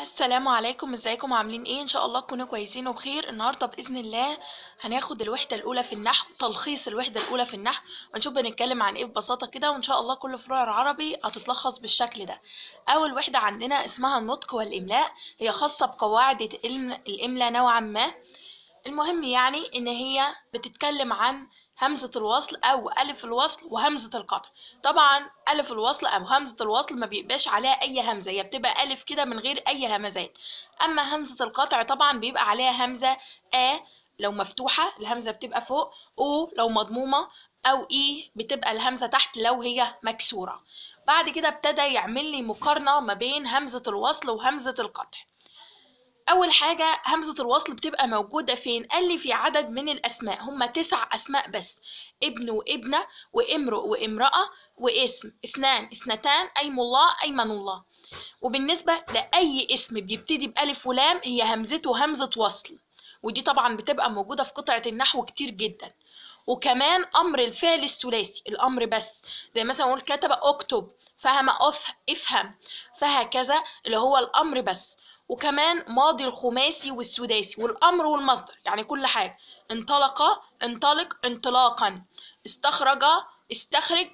السلام عليكم ازيكم عاملين ايه ان شاء الله تكونوا كويسين وبخير النهارده باذن الله هناخد الوحده الاولى في النحو تلخيص الوحده الاولى في النحو ونشوف بنتكلم عن ايه ببساطه كده وان شاء الله كل فروع العربي هتتلخص بالشكل ده اول وحده عندنا اسمها النطق والاملاء هي خاصه بقواعد الإم- الاملاء نوعا ما المهم يعني ان هي بتتكلم عن همزة الوصل أو ألف الوصل وهمزة القطع طبعا ألف الوصل أو همزة الوصل ما بيبقاش عليها أي همزة هي بتبقى ألف كده من غير أي همزات أما همزة القطع طبعا بيبقى عليها همزة آ لو مفتوحة الهمزة بتبقى فوق أو لو مضمومة أو إي بتبقى الهمزة تحت لو هي مكسورة بعد كده ابتدى يعمل لي مقارنة ما بين همزة الوصل وهمزة القطع اول حاجه همزه الوصل بتبقى موجوده فين قال لي في عدد من الاسماء هم تسع اسماء بس ابن وابنه وامرؤ وامراه واسم اثنان اثنتان ايم الله ايمن الله وبالنسبه لاي اسم بيبتدي بالف ولام هي همزته همزه وصل ودي طبعا بتبقى موجوده في قطعه النحو كتير جدا وكمان امر الفعل الثلاثي الامر بس زي مثلا اقول كتب اكتب فهم أف- افهم فهكذا اللي هو الامر بس وكمان ماضي الخماسي والسداسي والامر والمصدر يعني كل حاجه انطلق انطلق انطلاقا استخرج استخرج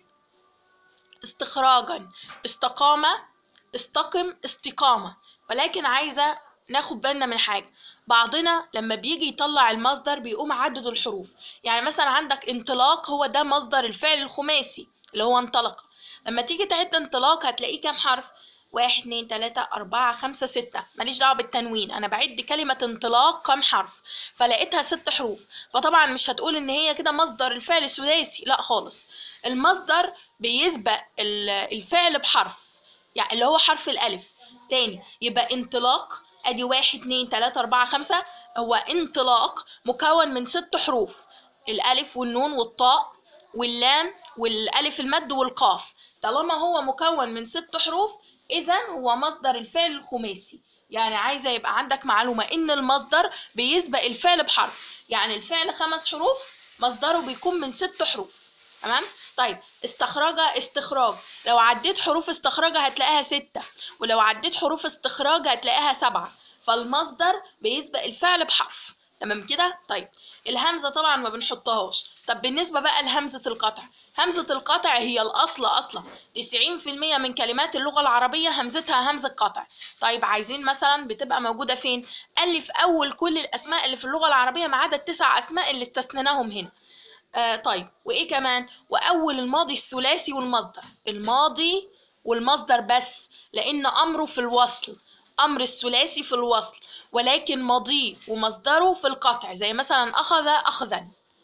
استخراجا استقام استقم استقامه ولكن عايزه ناخد بالنا من حاجه بعضنا لما بيجي يطلع المصدر بيقوم عدد الحروف يعني مثلا عندك انطلاق هو ده مصدر الفعل الخماسي اللي هو انطلق لما تيجي تعد انطلاق هتلاقيه كام حرف واحد اتنين تلاتة أربعة خمسة ستة ماليش دعوة بالتنوين أنا بعد كلمة انطلاق كام حرف فلقيتها ست حروف فطبعا مش هتقول إن هي كده مصدر الفعل الثلاثي لا خالص المصدر بيسبق ال- الفعل بحرف يعني اللي هو حرف الألف تاني يبقى انطلاق ادي واحد اتنين تلاتة أربعة خمسة هو انطلاق مكون من ست حروف الألف والنون والطاء واللام والألف المد والقاف طالما هو مكون من ست حروف إذا هو مصدر الفعل الخماسي يعني عايزة يبقى عندك معلومة إن المصدر بيسبق الفعل بحرف يعني الفعل خمس حروف مصدره بيكون من ست حروف تمام طيب استخرج استخراج لو عديت حروف استخراج هتلاقيها ستة ولو عديت حروف استخراج هتلاقيها سبعة فالمصدر بيسبق الفعل بحرف تمام كده طيب الهمزة طبعا ما بنحطهاش طب بالنسبة بقى لهمزة القطع همزة القطع هي الأصل أصلا 90% من كلمات اللغة العربية همزتها همزة قطع طيب عايزين مثلا بتبقى موجودة فين قال لي في أول كل الأسماء اللي في اللغة العربية ما عدا التسع أسماء اللي استثنيناهم هنا آه طيب وايه كمان واول الماضي الثلاثي والمصدر الماضي والمصدر بس لان امره في الوصل امر الثلاثي في الوصل ولكن ماضيه ومصدره في القطع زي مثلا اخذ اخذا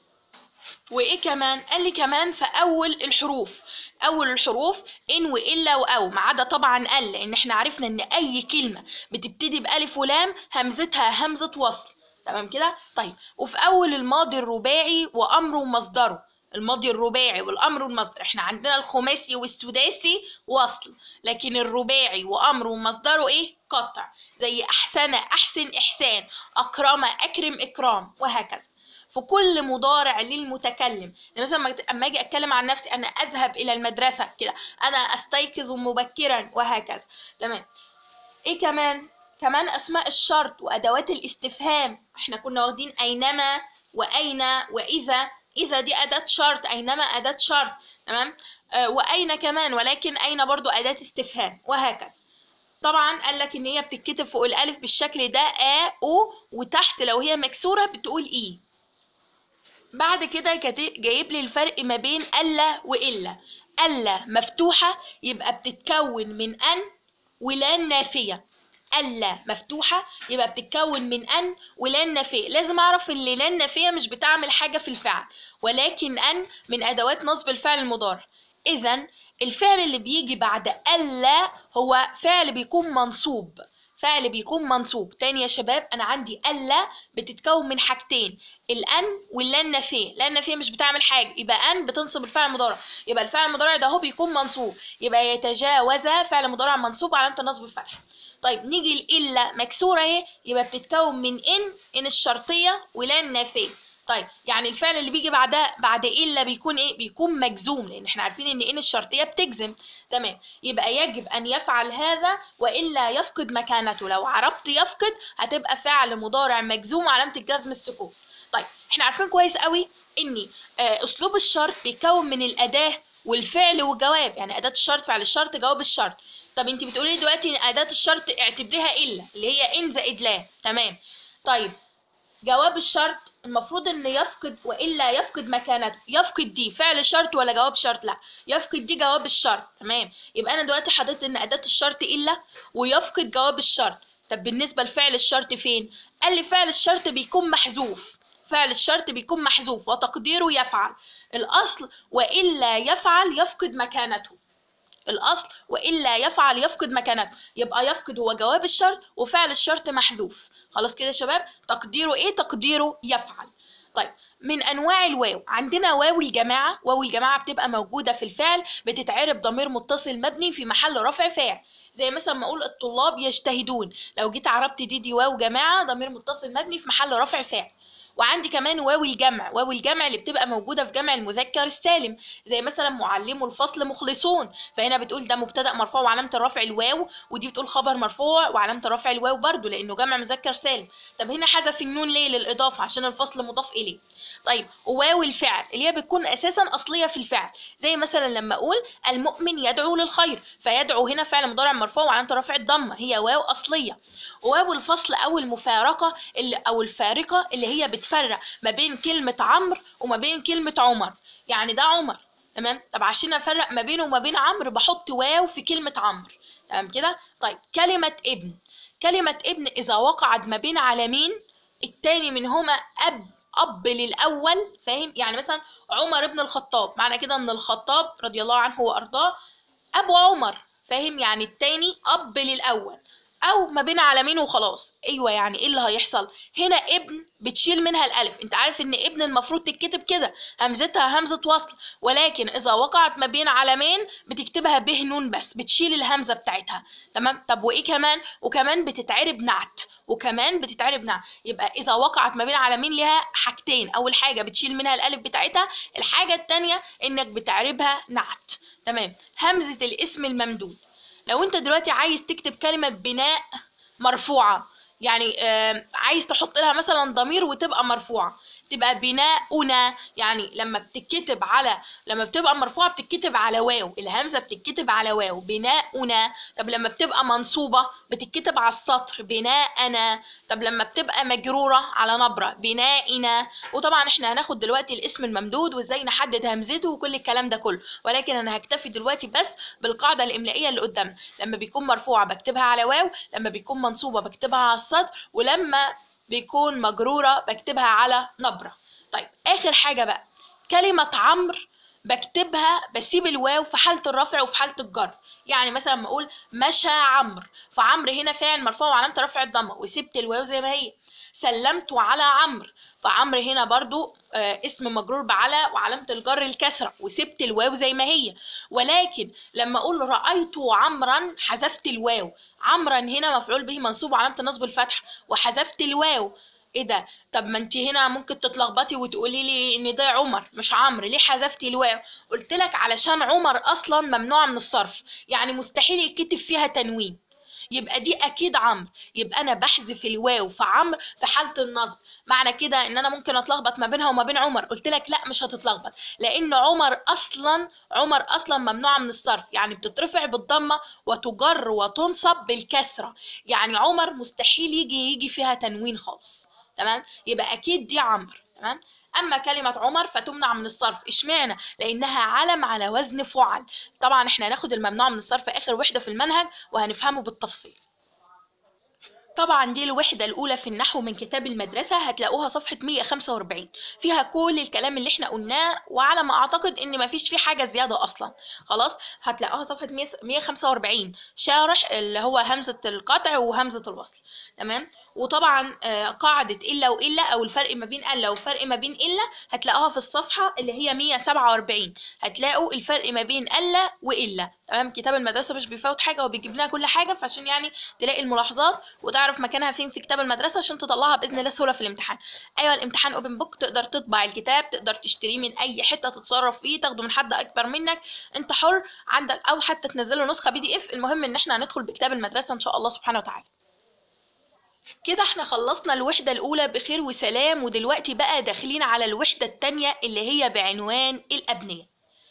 وايه كمان قال لي كمان في اول الحروف اول الحروف ان والا واو ما عدا طبعا ال لان احنا عرفنا ان اي كلمه بتبتدي بالف ولام همزتها همزه وصل تمام كده طيب وفي اول الماضي الرباعي وامره ومصدره الماضي الرباعي والامر والمصدر احنا عندنا الخماسي والسداسي وصل لكن الرباعي وامره ومصدره ايه قطع زي احسن احسن احسان اكرم اكرم اكرام وهكذا في كل مضارع للمتكلم يعني مثلا لما- اما اجي اتكلم عن نفسي انا اذهب الى المدرسه كده انا استيقظ مبكرا وهكذا تمام ايه كمان كمان اسماء الشرط وادوات الاستفهام احنا كنا واخدين اينما واين واذا اذا دي اداه شرط اينما اداه شرط تمام آه واين كمان ولكن اين برضو اداه استفهام وهكذا طبعا قال لك ان هي بتتكتب فوق الالف بالشكل ده ا او وتحت لو هي مكسوره بتقول اي بعد كده كاتب- جايب لي الفرق ما بين الا والا الا مفتوحه يبقى بتتكون من ان ولام نافيه الا مفتوحه يبقى بتتكون من ان ولام نافيه لازم اعرف ان لام نافيه مش بتعمل حاجه في الفعل ولكن ان من ادوات نصب الفعل المضارع اذا الفعل اللي بيجي بعد الا هو فعل بيكون منصوب فعل بيكون منصوب تاني يا شباب انا عندي الا بتتكون من حاجتين الان واللام نافيه لان نافيه مش بتعمل حاجه يبقى ان بتنصب الفعل المضارع يبقى الفعل المضارع ده هو بيكون منصوب يبقى يتجاوز فعل مضارع منصوب علامه النصب الفتح طيب نيجي لإلا مكسورة اهي يبقى بتتكون من إن إن الشرطية ولام نافية طيب يعني الفعل اللي بيجي بعدها بعد الا بيكون ايه بيكون مجزوم لان احنا عارفين ان ان الشرطيه بتجزم تمام يبقى يجب ان يفعل هذا والا يفقد مكانته لو عربت يفقد هتبقى فعل مضارع مجزوم وعلامه الجزم السكون طيب احنا عارفين كويس قوي ان آه، اسلوب الشرط بيتكون من الاداه والفعل والجواب يعني اداه الشرط فعل الشرط جواب الشرط طب انت بتقولي دلوقتي ان اداه الشرط اعتبريها الا اللي هي ان زائد لا تمام طيب جواب الشرط المفروض ان يفقد والا يفقد مكانته يفقد دي فعل شرط ولا جواب شرط لا يفقد دي جواب الشرط تمام يبقى انا دلوقتي حطيت ان اداه الشرط الا ويفقد جواب الشرط طب بالنسبه لفعل الشرط فين قال لي فعل الشرط بيكون محذوف فعل الشرط بيكون محذوف وتقديره يفعل الاصل والا يفعل يفقد مكانته الاصل والا يفعل يفقد مكانته يبقى يفقد هو جواب الشرط وفعل الشرط محذوف خلاص كده يا شباب تقديره ايه تقديره يفعل طيب من انواع الواو عندنا واو الجماعه واو الجماعه بتبقى موجوده في الفعل بتتعرب ضمير متصل مبني في محل رفع فاعل زي مثلا ما اقول الطلاب يجتهدون لو جيت عربت دي دي واو جماعه ضمير متصل مبني في محل رفع فاعل وعندي كمان واو الجمع واو الجمع اللي بتبقى موجودة في جمع المذكر السالم زي مثلا معلمو الفصل مخلصون فهنا بتقول ده مبتدأ مرفوع وعلامة الرفع الواو ودي بتقول خبر مرفوع وعلامة الرفع الواو برضو لأنه جمع مذكر سالم طب هنا حذف النون ليه للإضافة عشان الفصل مضاف إليه طيب وواو الفعل اللي هي بتكون أساسا أصلية في الفعل زي مثلا لما أقول المؤمن يدعو للخير فيدعو هنا فعل مضارع مرفوع وعلامة الرفع الضمة هي واو أصلية وواو الفصل أو المفارقة اللي أو الفارقة اللي هي بتفرق ما بين كلمة عمرو وما بين كلمة عمر يعني ده عمر تمام طب عشان افرق ما بينه وما بين عمرو بحط واو في كلمة عمرو تمام كده طيب كلمة ابن كلمة ابن إذا وقعت ما بين علمين التاني منهما أب أب للأول فاهم يعني مثلا عمر ابن الخطاب معنى كده إن الخطاب رضي الله عنه وأرضاه أبو عمر فاهم يعني التاني أب للأول او ما بين علمين وخلاص ايوه يعني ايه اللي هيحصل هنا ابن بتشيل منها الالف انت عارف ان ابن المفروض تتكتب كده همزتها همزه وصل ولكن اذا وقعت ما بين علمين بتكتبها به نون بس بتشيل الهمزه بتاعتها تمام طب وايه كمان وكمان بتتعرب نعت وكمان بتتعرب نعت يبقى اذا وقعت ما بين علمين ليها حاجتين اول حاجه بتشيل منها الالف بتاعتها الحاجه التانية انك بتعربها نعت تمام همزه الاسم الممدود لو انت دلوقتي عايز تكتب كلمة بناء مرفوعة يعني آه عايز تحط لها مثلا ضمير وتبقى مرفوعة تبقى بناؤنا يعني لما بتتكتب على لما بتبقى مرفوعة بتتكتب على واو الهمزة بتتكتب على واو بناؤنا طب لما بتبقى منصوبة بتتكتب على السطر بناءنا طب لما بتبقى مجرورة على نبرة بنائنا وطبعا احنا هناخد دلوقتي الاسم الممدود وازاي نحدد همزته وكل الكلام ده كله ولكن انا هكتفي دلوقتي بس بالقاعدة الاملائية اللي قدامنا لما بيكون مرفوعة بكتبها على واو لما بيكون منصوبة بكتبها على السطر ولما بيكون مجرورة بكتبها على نبرة طيب آخر حاجة بقى كلمة عمرو بكتبها بسيب الواو في حالة الرفع وفي حالة الجر يعني مثلا لما اقول مشى عمرو فعمرو هنا فاعل مرفوع وعلامة رفع الضمة وسبت الواو زي ما هي سلمت على عمرو فعمرو هنا برضو آه اسم مجرور بعلى وعلامة الجر الكسرة وسبت الواو زي ما هي ولكن لما اقول رأيت عمرا حذفت الواو عمرا هنا مفعول به منصوب وعلامة النصب الفتح وحذفت الواو ايه ده طب ما انت هنا ممكن تتلخبطي وتقولي لي ان ده عمر مش عمرو ليه حذفتي الواو قلت لك علشان عمر اصلا ممنوعه من الصرف يعني مستحيل يتكتب فيها تنوين يبقى دي اكيد عمرو يبقى انا بحذف الواو في عمرو في حاله النصب معنى كده ان انا ممكن اتلخبط ما بينها وما بين عمر قلت لك لا مش هتتلخبط لان عمر اصلا عمر اصلا ممنوعه من الصرف يعني بتترفع بالضمه وتجر وتنصب بالكسره يعني عمر مستحيل يجي يجي فيها تنوين خالص تمام يبقى اكيد دي عمرو تمام اما كلمه عمر فتمنع من الصرف اشمعنى لانها علم على وزن فعل طبعا احنا هناخد الممنوع من الصرف اخر وحده في المنهج وهنفهمه بالتفصيل طبعا دي الوحدة الأولى في النحو من كتاب المدرسة هتلاقوها صفحة 145 فيها كل الكلام اللي احنا قلناه وعلى ما أعتقد إن مفيش فيه حاجة زيادة أصلا خلاص هتلاقوها صفحة 145 شارح اللي هو همزة القطع وهمزة الوصل تمام وطبعا آه قاعدة إلا وإلا أو الفرق ما بين إلا والفرق ما بين إلا هتلاقوها في الصفحة اللي هي 147 هتلاقوا الفرق ما بين إلا وإلا تمام كتاب المدرسه مش بيفوت حاجه هو بيجيب لنا كل حاجه فعشان يعني تلاقي الملاحظات وتعرف مكانها فين في كتاب المدرسه عشان تطلعها باذن الله سهوله في الامتحان ايوه الامتحان اوبن بوك تقدر تطبع الكتاب تقدر تشتريه من اي حته تتصرف فيه تاخده من حد اكبر منك انت حر عندك او حتى تنزله نسخه بي دي اف المهم ان احنا هندخل بكتاب المدرسه ان شاء الله سبحانه وتعالى كده احنا خلصنا الوحدة الأولى بخير وسلام ودلوقتي بقى داخلين على الوحدة التانية اللي هي بعنوان الأبنية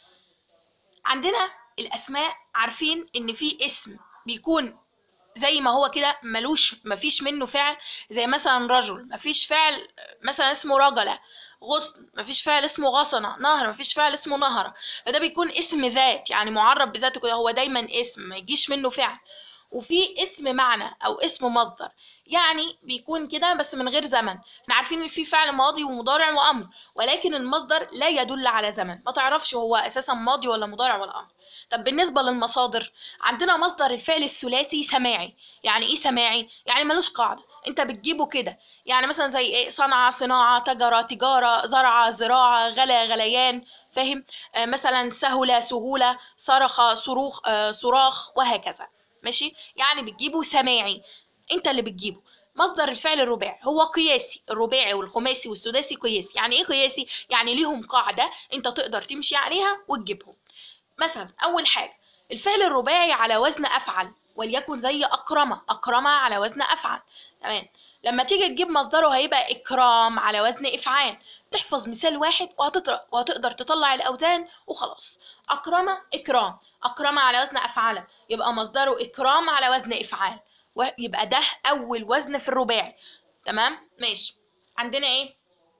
عندنا الأسماء عارفين إن في اسم بيكون زي ما هو كده ملوش مفيش منه فعل زي مثلا رجل مفيش فعل مثلا اسمه رجلة غصن مفيش فعل اسمه غصنة نهر مفيش فعل اسمه نهرة فده بيكون اسم ذات يعني معرب بذاته كده هو دايما اسم ما يجيش منه فعل وفي اسم معنى او اسم مصدر يعني بيكون كده بس من غير زمن احنا عارفين ان في فعل ماضي ومضارع وامر ولكن المصدر لا يدل على زمن ما تعرفش هو اساسا ماضي ولا مضارع ولا امر طب بالنسبه للمصادر عندنا مصدر الفعل الثلاثي سماعي يعني ايه سماعي يعني ملوش قاعده انت بتجيبه كده يعني مثلا زي ايه صنعة صناعة تجرة تجارة زرعة زراعة غلا غليان فاهم آه مثلا سهلة سهولة صرخة صروخ آه صراخ وهكذا ماشي يعني بتجيبه سماعي انت اللي بتجيبه مصدر الفعل الرباعي هو قياسي الرباعي والخماسي والسداسي قياسي يعني ايه قياسي يعني ليهم قاعده انت تقدر تمشي عليها وتجيبهم مثلا اول حاجه الفعل الرباعي على وزن افعل وليكن زي اكرمه اكرمه على وزن افعل تمام لما تيجي تجيب مصدره هيبقى اكرام على وزن افعال تحفظ مثال واحد وهتقدر وهتقدر تطلع الاوزان وخلاص اكرمه اكرام اكرم على وزن افعل يبقى مصدره اكرام على وزن افعال ويبقى ده اول وزن في الرباعي تمام ماشي عندنا ايه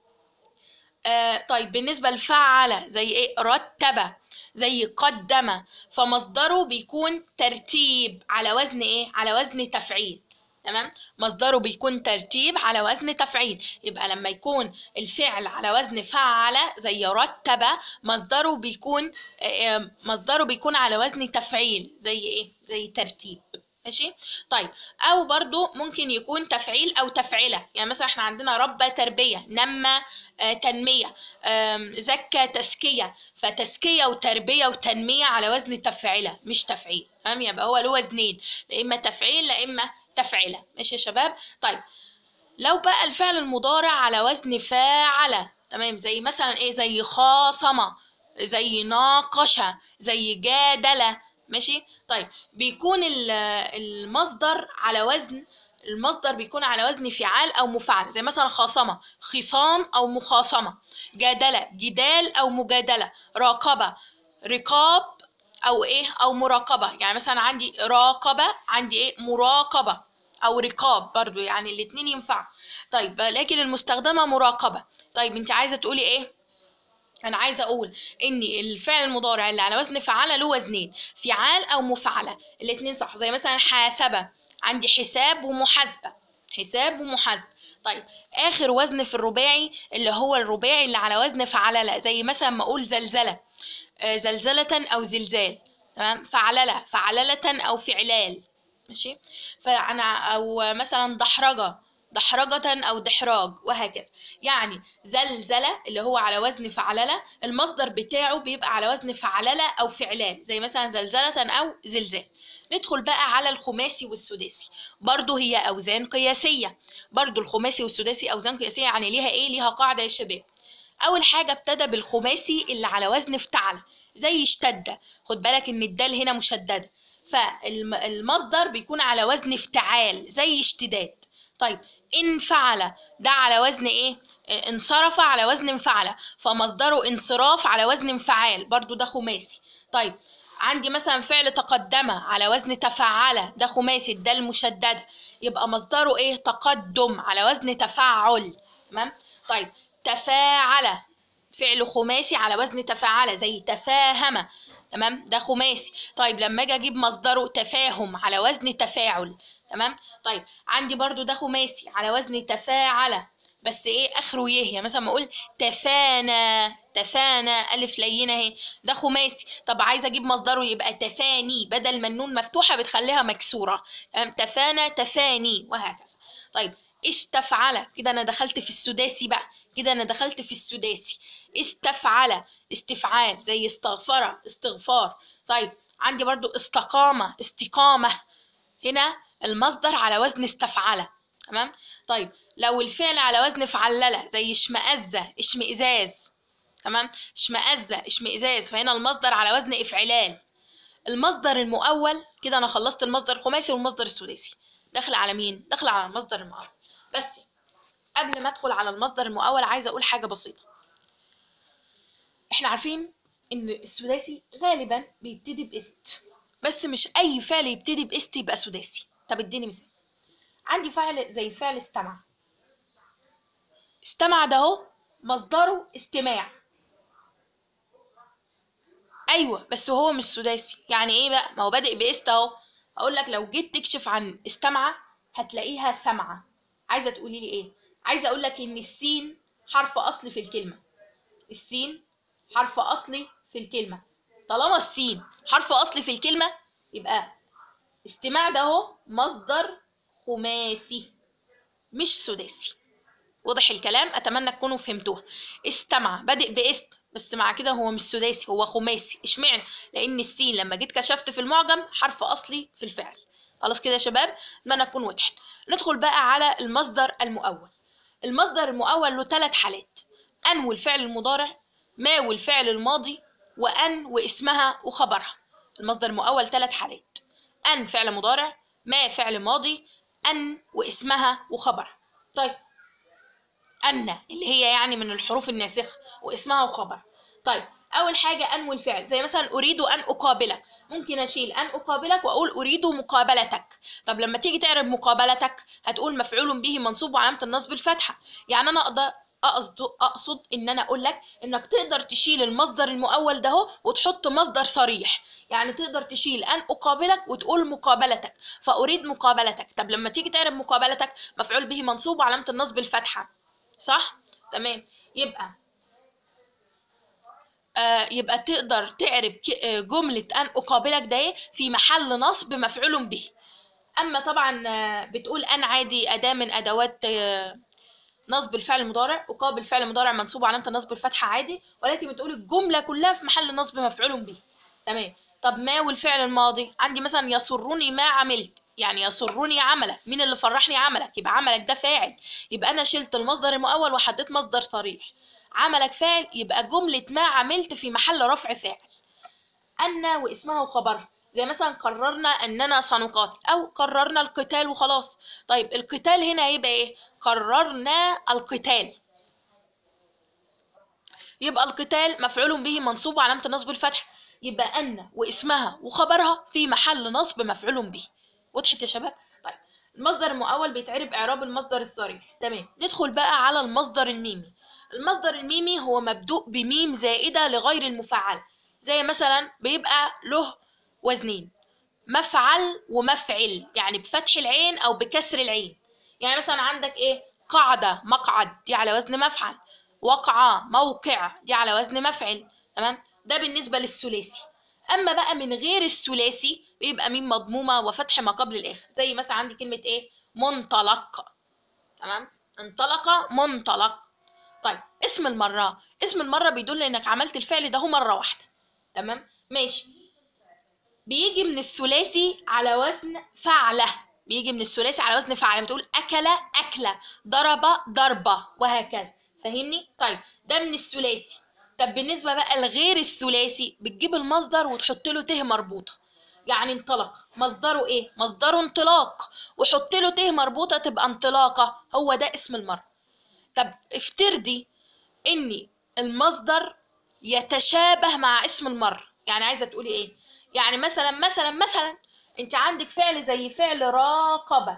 آه طيب بالنسبه لفعل زي ايه رتب زي قدم فمصدره بيكون ترتيب على وزن ايه على وزن تفعيل تمام مصدره بيكون ترتيب على وزن تفعيل يبقى لما يكون الفعل على وزن فعل زي رتب مصدره بيكون مصدره بيكون على وزن تفعيل زي ايه زي ترتيب ماشي طيب او برضو ممكن يكون تفعيل او تفعيله يعني مثلا احنا عندنا ربى تربيه نمى آه تنميه زكى تزكيه فتزكيه وتربيه وتنميه على وزن تفعيله مش تفعيل فاهم يبقى هو له وزنين لا اما تفعيل لا اما تفعيله ماشي يا شباب طيب لو بقى الفعل المضارع على وزن فاعل تمام زي مثلا ايه زي خاصم زي ناقش زي جادل ماشي طيب بيكون المصدر على وزن المصدر بيكون على وزن فعال او مفعل زي مثلا خاصمه خصام او مخاصمه جادله جدال او مجادله راقبه رقاب او ايه او مراقبه يعني مثلا عندي راقبه عندي ايه مراقبه او رقاب برضو يعني الاتنين ينفع طيب لكن المستخدمه مراقبه طيب انت عايزه تقولي ايه انا عايزه اقول ان الفعل المضارع اللي على وزن فعل له وزنين فعال او مفعله الاتنين صح زي مثلا حاسبه عندي حساب ومحاسبه حساب ومحاسبه طيب اخر وزن في الرباعي اللي هو الرباعي اللي على وزن فعلله زي مثلا ما اقول زلزله زلزله او زلزال تمام فعلله فعلله او فعلال ماشي فانا او مثلا دحرجه دحرجة أو دحراج وهكذا يعني زلزلة اللي هو على وزن فعللة المصدر بتاعه بيبقى على وزن فعللة أو فعلان زي مثلا زلزلة أو زلزال ندخل بقى على الخماسي والسداسي برضو هي أوزان قياسية برضو الخماسي والسداسي أوزان قياسية يعني ليها إيه ليها قاعدة يا شباب أول حاجة ابتدى بالخماسي اللي على وزن افتعل زي اشتد خد بالك إن الدال هنا مشددة فالمصدر بيكون على وزن افتعال زي اشتداد طيب انفعل ده على وزن ايه انصرف على وزن انفعل فمصدره انصراف على وزن انفعال برضو ده خماسي طيب عندي مثلا فعل تقدم على وزن تفعل ده خماسي ده المشددة يبقى مصدره ايه تقدم على وزن تفعل تمام طيب تفاعل فعل خماسي على وزن تفاعل زي تفاهم تمام ده خماسي طيب لما اجي اجيب مصدره تفاهم على وزن تفاعل تمام طيب عندي برضو ده خماسي على وزن تفاعل بس ايه اخره يه يعني مثلا ما اقول تفانى تفانى الف لينه اهي ده خماسي طب عايزه اجيب مصدره يبقى تفاني بدل ما النون مفتوحه بتخليها مكسوره تمام تفانى تفاني وهكذا طيب استفعل كده انا دخلت في السداسي بقى كده انا دخلت في السداسي استفعل استفعال زي استغفر استغفار طيب عندي برضو استقامة استقامة هنا المصدر على وزن استفعل تمام طيب لو الفعل على وزن فعللة زي اشمئزة اشمئزاز تمام اشمئزة اشمئزاز فهنا المصدر على وزن افعلال المصدر المؤول كده انا خلصت المصدر الخماسي والمصدر السداسي داخل على مين داخل على المصدر المؤول بس قبل ما ادخل على المصدر المؤول عايزه اقول حاجه بسيطه احنا عارفين ان السداسي غالبا بيبتدي باست بس مش اي فعل يبتدي باست يبقى سداسي طب اديني مثال عندي فعل زي فعل استمع استمع ده اهو مصدره استماع ايوه بس هو مش سداسي يعني ايه بقى ما هو بادئ باست اهو اقول لك لو جيت تكشف عن استمع هتلاقيها سمعه عايزه تقولي لي ايه عايزه اقول لك ان السين حرف اصلي في الكلمه السين حرف اصلي في الكلمه طالما السين حرف اصلي في الكلمه يبقى استماع ده اهو مصدر خماسي مش سداسي واضح الكلام اتمنى تكونوا فهمتوها استمع بادئ باست بس مع كده هو مش سداسي هو خماسي اشمعنى لان السين لما جيت كشفت في المعجم حرف اصلي في الفعل خلاص كده يا شباب اتمنى تكون وضحت ندخل بقى على المصدر المؤول المصدر المؤول له ثلاث حالات ان والفعل المضارع ما والفعل الماضي وان واسمها وخبرها المصدر المؤول ثلاث حالات ان فعل مضارع ما فعل ماضي ان واسمها وخبرها طيب أن اللي هي يعني من الحروف الناسخة واسمها وخبر طيب أول حاجة أن والفعل زي مثلا أريد أن أقابلك ممكن أشيل أن أقابلك وأقول أريد مقابلتك طب لما تيجي تعرب مقابلتك هتقول مفعول به منصوب وعلامة النصب الفتحة يعني أنا أقدر أقصد أقصد إن أنا أقول لك إنك تقدر تشيل المصدر المؤول ده هو وتحط مصدر صريح يعني تقدر تشيل أن أقابلك وتقول مقابلتك فأريد مقابلتك طب لما تيجي تعرب مقابلتك مفعول به منصوب وعلامة النصب الفتحة صح تمام يبقى آه يبقى تقدر تعرب جملة أن أقابلك ده في محل نصب مفعول به أما طبعا آه بتقول أن عادي أداة من أدوات آه نصب الفعل المضارع أقابل فعل مضارع منصوب علامة النصب الفتحة عادي ولكن بتقول الجملة كلها في محل نصب مفعول به تمام طب ما والفعل الماضي عندي مثلا يسرني ما عملت يعني يسرني عملك مين اللي فرحني عملك يبقى عملك ده فاعل يبقى انا شلت المصدر المؤول وحطيت مصدر صريح عملك فاعل يبقى جملة ما عملت في محل رفع فاعل أن واسمها وخبرها زي مثلا قررنا أننا سنقاتل أو قررنا القتال وخلاص طيب القتال هنا هيبقى إيه قررنا القتال يبقى القتال مفعول به منصوب وعلامة النصب الفتح يبقى أن واسمها وخبرها في محل نصب مفعول به وضحت يا شباب طيب المصدر المؤول بيتعرب اعراب المصدر الصريح تمام ندخل بقى على المصدر الميمي المصدر الميمي هو مبدوء بميم زائده لغير المفعل زي مثلا بيبقى له وزنين مفعل ومفعل يعني بفتح العين او بكسر العين يعني مثلا عندك ايه قاعده مقعد دي على وزن مفعل وقعة موقع دي على وزن مفعل تمام ده بالنسبه للثلاثي اما بقى من غير الثلاثي بيبقى ميم مضمومه وفتح ما قبل الاخر زي مثلا عندي كلمه ايه منطلق تمام انطلق منطلق طيب اسم المره اسم المره بيدل انك عملت الفعل ده هو مره واحده تمام ماشي بيجي من الثلاثي على وزن فعله بيجي من الثلاثي على وزن فعله بتقول اكل اكله ضرب ضربه وهكذا فاهمني طيب ده من الثلاثي طب بالنسبه بقى لغير الثلاثي بتجيب المصدر وتحط له ت مربوطه يعني انطلق مصدره ايه مصدره انطلاق وحط له ت مربوطه تبقى انطلاقه هو ده اسم المره طب افترضي ان المصدر يتشابه مع اسم المره يعني عايزه تقولي ايه يعني مثلا مثلا مثلا انت عندك فعل زي فعل راقبه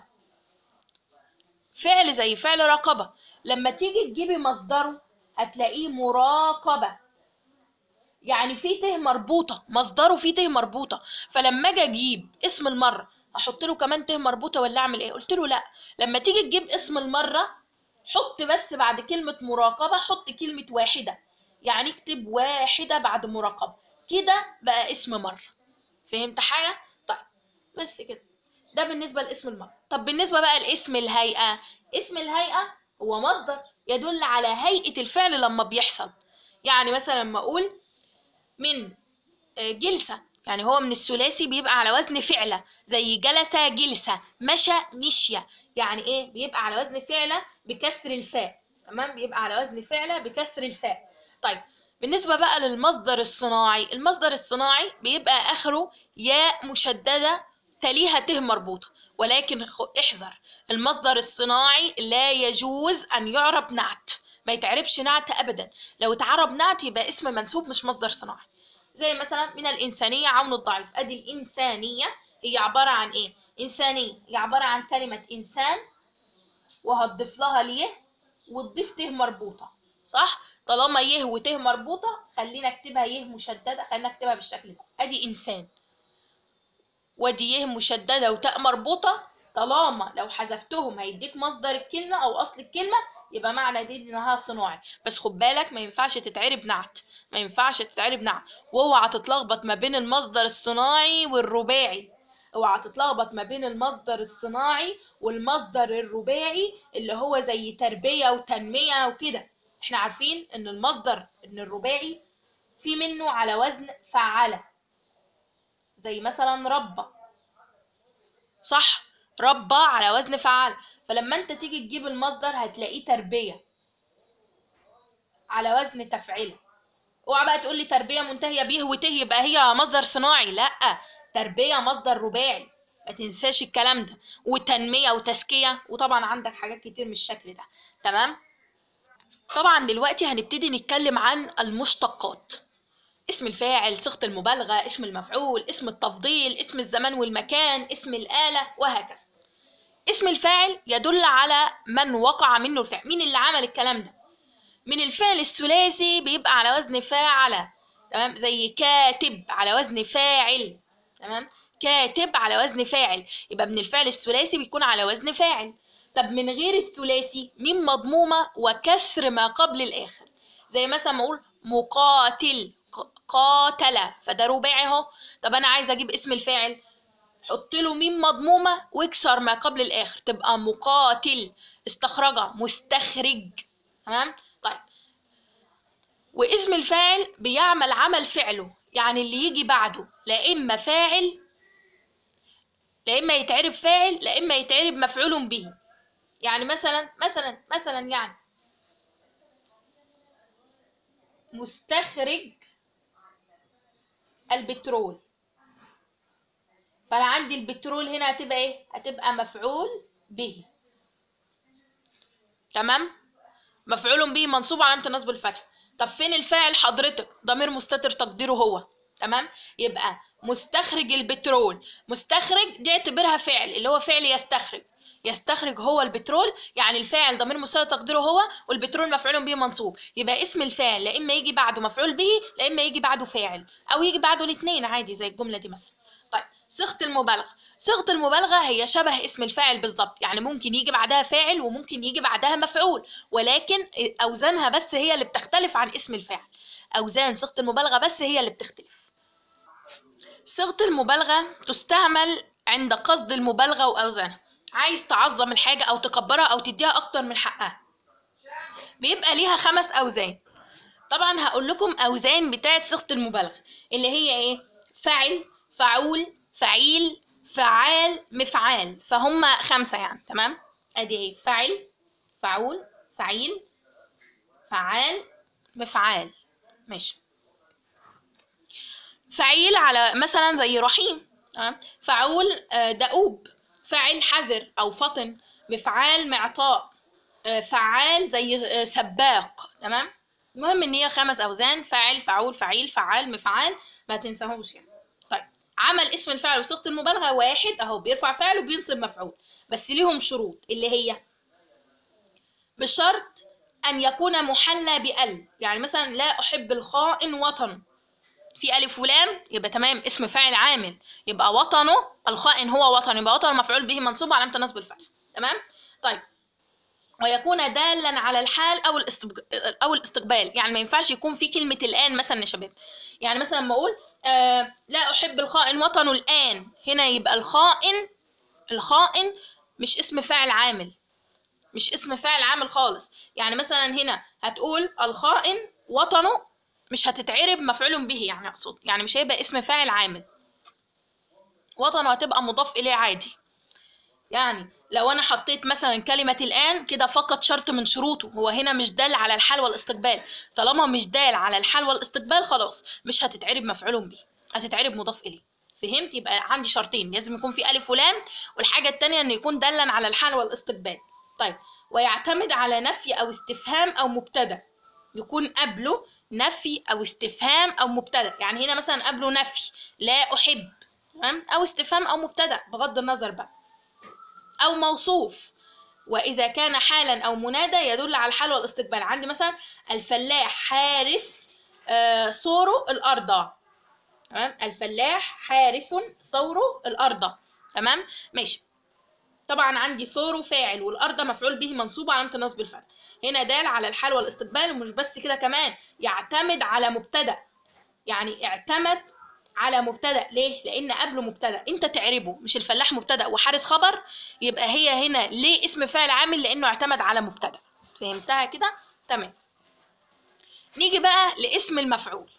فعل زي فعل راقبه لما تيجي تجيبي مصدره هتلاقيه مراقبه يعني في ت مربوطه مصدره فيه ت مربوطه فلما اجي اجيب اسم المره احط له كمان ت مربوطه ولا اعمل ايه قلت له لا لما تيجي تجيب اسم المره حط بس بعد كلمه مراقبه حط كلمه واحده يعني اكتب واحده بعد مراقبه كده بقى اسم مره فهمت حاجه طيب بس كده ده بالنسبه لاسم المره طب بالنسبه بقى لاسم الهيئه اسم الهيئه هو مصدر يدل على هيئه الفعل لما بيحصل يعني مثلا لما اقول من جلسة يعني هو من الثلاثي بيبقى على وزن فعلة زي جلس جلسة مشى مشية يعني ايه بيبقى على وزن فعلة بكسر الفاء تمام بيبقى على وزن فعلة بكسر الفاء طيب بالنسبة بقى للمصدر الصناعي المصدر الصناعي بيبقى آخره ياء مشددة تليها ت مربوطة ولكن احذر المصدر الصناعي لا يجوز أن يعرب نعت ما يتعربش نعت أبدا لو اتعرب نعت يبقى اسم منسوب مش مصدر صناعي زي مثلا من الإنسانية عون الضعيف أدي الإنسانية هي عبارة عن إيه؟ إنسانية هي عبارة عن كلمة إنسان وهتضيف لها ليه وتضيف ت مربوطة صح؟ طالما يه وت مربوطة خلينا اكتبها يه مشددة خلينا اكتبها بالشكل ده ادي انسان ودي يه مشددة وتاء مربوطة طالما لو حذفتهم هيديك مصدر الكلمة او اصل الكلمة يبقى معنى دي انها صناعي بس خد بالك ما ينفعش تتعرب نعت ما ينفعش تتعرب نعت واوعى تتلخبط ما بين المصدر الصناعي والرباعي اوعى تتلخبط ما بين المصدر الصناعي والمصدر الرباعي اللي هو زي تربية وتنمية وكده احنا عارفين ان المصدر ان الرباعي في منه على وزن فعل زي مثلا ربى صح ربى على وزن فعل فلما انت تيجي تجيب المصدر هتلاقيه تربية على وزن تفعيل اوعى بقى تقول لي تربية منتهية بيه وته يبقى هي مصدر صناعي لا تربية مصدر رباعي ما تنساش الكلام ده وتنمية وتزكية وطبعا عندك حاجات كتير من الشكل ده تمام طبعا دلوقتي هنبتدي نتكلم عن المشتقات اسم الفاعل صيغة المبالغة اسم المفعول اسم التفضيل اسم الزمان والمكان اسم الآلة وهكذا اسم الفاعل يدل على من وقع منه الفعل مين اللي عمل الكلام ده من الفعل الثلاثي بيبقى على وزن فاعل تمام زي كاتب على وزن فاعل تمام كاتب على وزن فاعل يبقى من الفعل الثلاثي بيكون على وزن فاعل طب من غير الثلاثي ميم مضمومة وكسر ما قبل الآخر زي مثلا ما أقول مقاتل قاتل فده رباعي اهو طب أنا عايزة أجيب اسم الفاعل حط له ميم مضمومة واكسر ما قبل الآخر تبقى مقاتل استخرج مستخرج تمام طيب واسم الفاعل بيعمل عمل فعله يعني اللي يجي بعده لا إما فاعل لا إما يتعرب فاعل لا إما يتعرب مفعول به يعني مثلا مثلا مثلا يعني مستخرج البترول فانا عندي البترول هنا هتبقى ايه هتبقى مفعول به تمام مفعول به منصوب علامه النصب الفتح طب فين الفاعل حضرتك ضمير مستتر تقديره هو تمام يبقى مستخرج البترول مستخرج دي اعتبرها فعل اللي هو فعل يستخرج يستخرج هو البترول يعني الفاعل ضمير مستتر تقديره هو والبترول مفعول به منصوب يبقى اسم الفاعل لا اما يجي بعده مفعول به لا اما يجي بعده فاعل او يجي بعده الاثنين عادي زي الجمله دي مثلا طيب صيغه المبالغه صيغه المبالغه هي شبه اسم الفاعل بالظبط يعني ممكن يجي بعدها فاعل وممكن يجي بعدها مفعول ولكن اوزانها بس هي اللي بتختلف عن اسم الفاعل اوزان صيغه المبالغه بس هي اللي بتختلف صيغه المبالغه تستعمل عند قصد المبالغه واوزانها عايز تعظم الحاجه او تكبرها او تديها اكتر من حقها بيبقى ليها خمس اوزان طبعا هقول لكم اوزان بتاعه صيغه المبالغه اللي هي ايه فاعل فعول فعيل فعال مفعال فهم خمسة يعني تمام ادي ايه فعل فعول فعيل فعال مفعال ماشي فعيل على مثلا زي رحيم تمام فعول دؤوب فعل حذر او فطن مفعال معطاء فعال زي سباق تمام المهم ان هي خمس اوزان فاعل فعول فعيل فعال مفعال ما تنساهمش يعني طيب عمل اسم الفعل وصيغه المبالغه واحد اهو بيرفع فعل وبينصب مفعول بس ليهم شروط اللي هي بشرط ان يكون محلى بال يعني مثلا لا احب الخائن وطن في الف ولام يبقى تمام اسم فاعل عامل يبقى وطنه الخائن هو وطن يبقى وطن مفعول به منصوب علامه النصب الفتح تمام طيب ويكون دالا على الحال او او الاستقبال يعني ما ينفعش يكون في كلمه الان مثلا يا شباب يعني مثلا لما اقول آه لا احب الخائن وطنه الان هنا يبقى الخائن الخائن مش اسم فاعل عامل مش اسم فاعل عامل خالص يعني مثلا هنا هتقول الخائن وطنه مش هتتعرب مفعول به يعني اقصد يعني مش هيبقى اسم فاعل عامل وطن هتبقى مضاف اليه عادي يعني لو انا حطيت مثلا كلمة الان كده فقط شرط من شروطه هو هنا مش دال على الحال والاستقبال طالما مش دال على الحال والاستقبال خلاص مش هتتعرب مفعول به هتتعرب مضاف اليه فهمت يبقى عندي شرطين لازم يكون في الف ولام والحاجة التانية انه يكون دالا على الحال والاستقبال طيب ويعتمد على نفي او استفهام او مبتدأ يكون قبله نفي او استفهام او مبتدأ يعني هنا مثلا قبله نفي لا احب تمام او استفهام او مبتدأ بغض النظر بقى أو موصوف وإذا كان حالا أو منادى يدل على الحال والاستقبال عندي مثلا الفلاح حارث آه، صوره الأرض تمام الفلاح حارث صوره الأرض تمام ماشي طبعا عندي ثوره فاعل والأرض مفعول به منصوب علامة النصب الفتح هنا دال على الحال والاستقبال ومش بس كده كمان يعتمد على مبتدأ يعني اعتمد على مبتدا ليه لان قبله مبتدا انت تعربه مش الفلاح مبتدا وحارس خبر يبقى هي هنا ليه اسم فاعل عامل لانه اعتمد على مبتدا فهمتها كده تمام نيجي بقى لاسم المفعول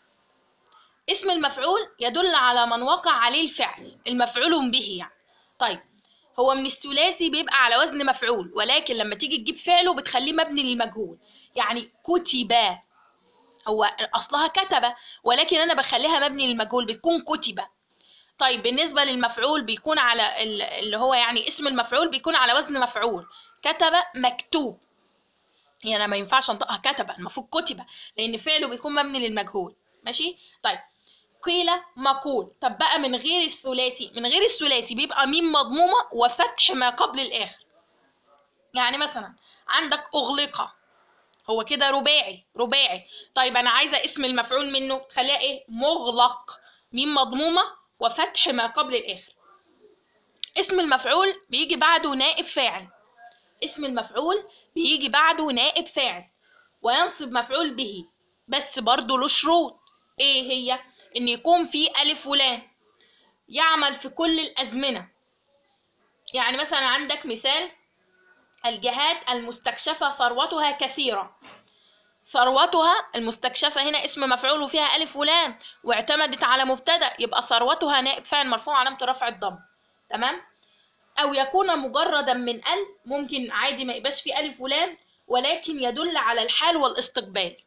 اسم المفعول يدل على من وقع عليه الفعل المفعول به يعني طيب هو من الثلاثي بيبقى على وزن مفعول ولكن لما تيجي تجيب فعله بتخليه مبني للمجهول يعني كتب هو اصلها كتب ولكن انا بخليها مبني للمجهول بتكون كتب طيب بالنسبه للمفعول بيكون على اللي هو يعني اسم المفعول بيكون على وزن مفعول كتب مكتوب هي انا ما ينفعش انطقها كتب المفروض كتب لان فعله بيكون مبني للمجهول ماشي طيب قيل مقول طب بقى من غير الثلاثي من غير الثلاثي بيبقى ميم مضمومه وفتح ما قبل الاخر يعني مثلا عندك اغلق هو كده رباعي رباعي طيب انا عايزه اسم المفعول منه خليها ايه مغلق ميم مضمومه وفتح ما قبل الاخر اسم المفعول بيجي بعده نائب فاعل اسم المفعول بيجي بعده نائب فاعل وينصب مفعول به بس برضه له شروط ايه هي ان يكون في الف ولام يعمل في كل الازمنه يعني مثلا عندك مثال الجهات المستكشفة ثروتها كثيرة ثروتها المستكشفة هنا اسم مفعول وفيها ألف ولام واعتمدت على مبتدأ يبقى ثروتها نائب فاعل مرفوع علامة رفع الضم تمام أو يكون مجردا من ال ممكن عادي ما يبقاش فيه ألف ولام ولكن يدل على الحال والاستقبال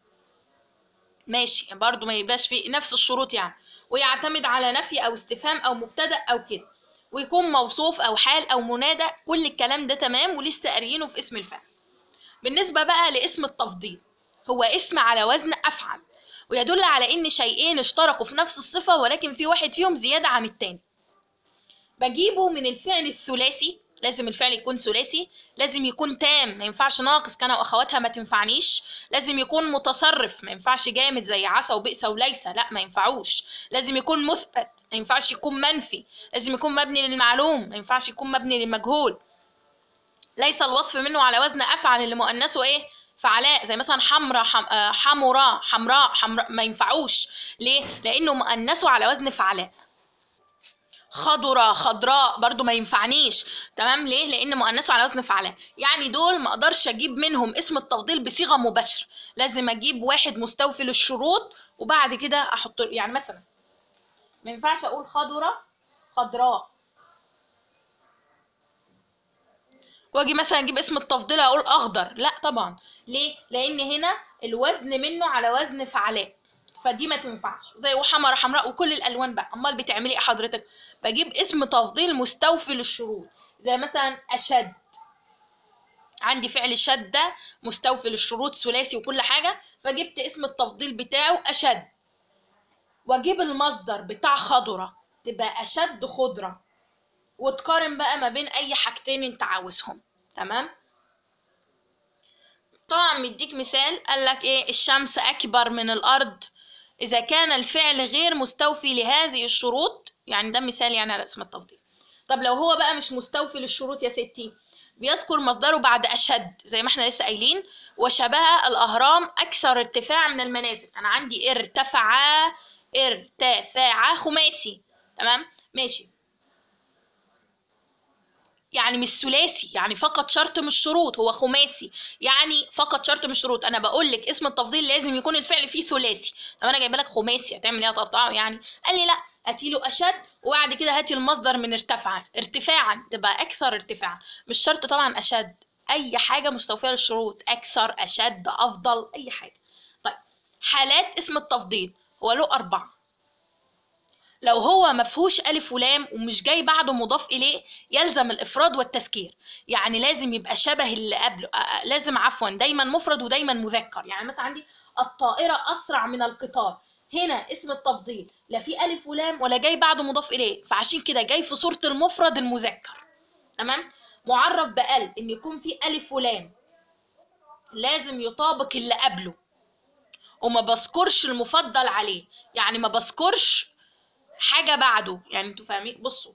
ماشي برضو ما يبقاش فيه نفس الشروط يعني ويعتمد على نفي أو استفهام أو مبتدأ أو كده ويكون موصوف او حال او منادى كل الكلام ده تمام ولسه قاريينه في اسم الفعل بالنسبه بقى لاسم التفضيل هو اسم على وزن افعل ويدل على ان شيئين اشتركوا في نفس الصفه ولكن في واحد فيهم زياده عن التاني بجيبه من الفعل الثلاثي لازم الفعل يكون ثلاثي لازم يكون تام ما ينفعش ناقص كان واخواتها ما تنفعنيش لازم يكون متصرف ما ينفعش جامد زي عسى وبئس وليس لا ما ينفعوش لازم يكون مثبت ما ينفعش يكون منفي لازم يكون مبني للمعلوم ما ينفعش يكون مبني للمجهول ليس الوصف منه على وزن افعل اللي مؤنثه ايه فعلاء زي مثلا حمراء حم... حمراء حمراء حمراء ما ينفعوش ليه لانه مؤنثه على وزن فعلاء خضرة خضراء برضو ما ينفعنيش تمام ليه لان مؤنثه على وزن فعلاء يعني دول ما اقدرش اجيب منهم اسم التفضيل بصيغه مباشره لازم اجيب واحد مستوفي للشروط وبعد كده احط يعني مثلا ما ينفعش اقول خضرة خضراء واجي مثلا اجيب اسم التفضيل اقول اخضر لا طبعا ليه لان هنا الوزن منه على وزن فعلاء فدي ما تنفعش زي وحمرا حمراء وكل الالوان بقى امال بتعملي ايه حضرتك بجيب اسم تفضيل مستوفي للشروط زي مثلا اشد عندي فعل شد ده مستوفي للشروط ثلاثي وكل حاجه فجبت اسم التفضيل بتاعه اشد واجيب المصدر بتاع خضره تبقى اشد خضره وتقارن بقى ما بين اي حاجتين انت عاوزهم تمام طبعا مديك مثال قالك ايه الشمس اكبر من الارض اذا كان الفعل غير مستوفي لهذه الشروط يعني ده مثال يعني على اسم التفضيل طب لو هو بقى مش مستوفي للشروط يا ستي بيذكر مصدره بعد أشد زي ما احنا لسه قايلين وشبه الأهرام أكثر ارتفاع من المنازل أنا عندي ارتفع ارتفاع خماسي تمام ماشي يعني مش ثلاثي يعني فقط شرط من الشروط هو خماسي يعني فقط شرط من الشروط انا بقول لك اسم التفضيل لازم يكون الفعل فيه ثلاثي طب انا جايبه لك خماسي هتعمل ايه هتقطعه يعني قال لي لا هاتي له اشد وبعد كده هاتي المصدر من ارتفع ارتفاعا تبقى اكثر ارتفاعا مش شرط طبعا اشد اي حاجه مستوفيه للشروط اكثر اشد افضل اي حاجه طيب حالات اسم التفضيل هو له اربعه لو هو مفهوش ألف ولام ومش جاي بعده مضاف إليه يلزم الإفراد والتذكير يعني لازم يبقى شبه اللي قبله آه، آه، لازم عفوا دايما مفرد ودايما مذكر يعني مثلا عندي الطائرة أسرع من القطار هنا اسم التفضيل لا في ألف ولام ولا جاي بعده مضاف إليه فعشان كده جاي في صورة المفرد المذكر تمام معرف بقل إن يكون في ألف ولام لازم يطابق اللي قبله وما بذكرش المفضل عليه يعني ما بذكرش حاجة بعده يعني انتوا فاهمين بصوا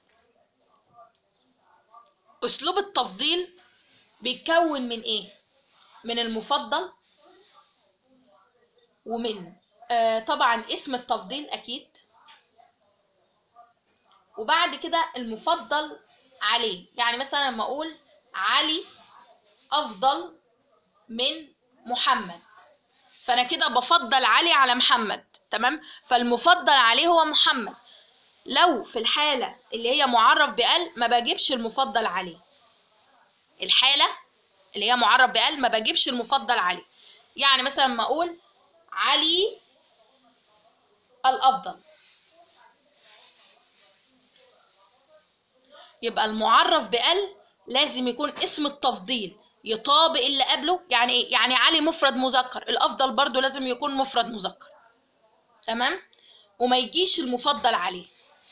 اسلوب التفضيل بيتكون من ايه من المفضل ومن آه طبعا اسم التفضيل اكيد وبعد كده المفضل عليه يعني مثلا لما اقول علي افضل من محمد فانا كده بفضل علي على محمد تمام فالمفضل عليه هو محمد لو في الحالة اللي هي معرف بقل ما بجيبش المفضل عليه الحالة اللي هي معرف بقل ما بجيبش المفضل عليه يعني مثلا ما اقول علي الافضل يبقى المعرف بقل لازم يكون اسم التفضيل يطابق اللي قبله يعني ايه يعني علي مفرد مذكر الافضل برضو لازم يكون مفرد مذكر تمام وما يجيش المفضل عليه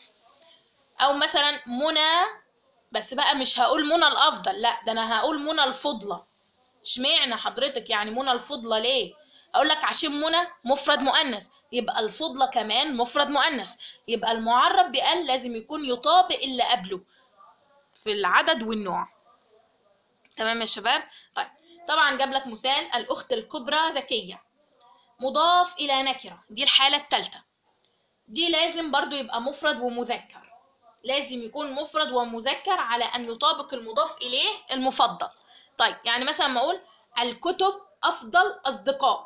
او مثلا منى بس بقى مش هقول منى الافضل لا ده انا هقول منى الفضلى اشمعنى حضرتك يعني منى الفضلى ليه اقول لك عشان منى مفرد مؤنث يبقى الفضلى كمان مفرد مؤنث يبقى المعرب بقال لازم يكون يطابق اللي قبله في العدد والنوع تمام يا شباب طيب طبعا جاب لك مثال الاخت الكبرى ذكيه مضاف الى نكره دي الحاله الثالثه دي لازم برضو يبقى مفرد ومذكر لازم يكون مفرد ومذكر على ان يطابق المضاف اليه المفضل طيب يعني مثلا ما اقول الكتب افضل اصدقاء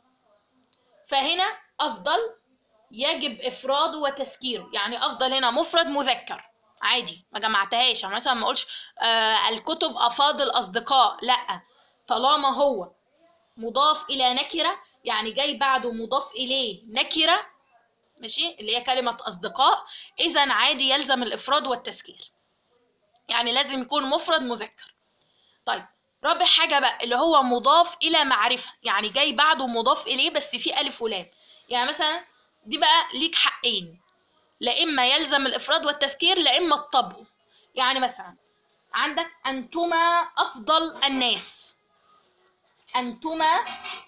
فهنا افضل يجب افراده وتذكيره يعني افضل هنا مفرد مذكر عادي ما جمعتهاش يعني مثلا ما اقولش آه الكتب افاضل اصدقاء لا طالما هو مضاف الى نكره يعني جاي بعده مضاف اليه نكره ماشي اللي هي كلمه اصدقاء اذا عادي يلزم الافراد والتذكير يعني لازم يكون مفرد مذكر طيب رابع حاجة بقى اللي هو مضاف إلى معرفة يعني جاي بعده مضاف إليه بس في ألف ولام يعني مثلا دي بقى ليك حقين لا إما يلزم الإفراد والتذكير لا إما الطبع يعني مثلا عندك أنتما أفضل الناس أنتما